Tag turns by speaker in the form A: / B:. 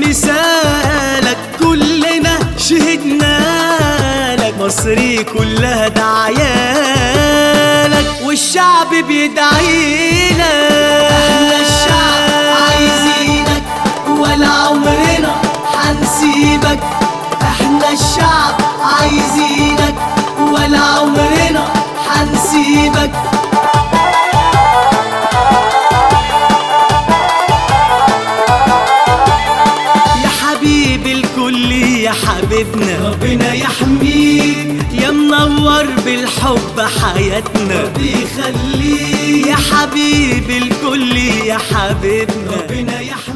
A: مثالك كلنا شهدنا لك مصري كلها دعيالك والشعب بيدعي لك احنا الشعب عايزينك ولا عمرنا حنسيبك احنا الشعب عايزينك ولا عمرنا حنسيبك يا حبيب الكل يا حبيبنا ربنا يحميك يا منور بالحب حياتنا ربي يخليك يا حبيب الكل يا حبيبنا ربنا يحميك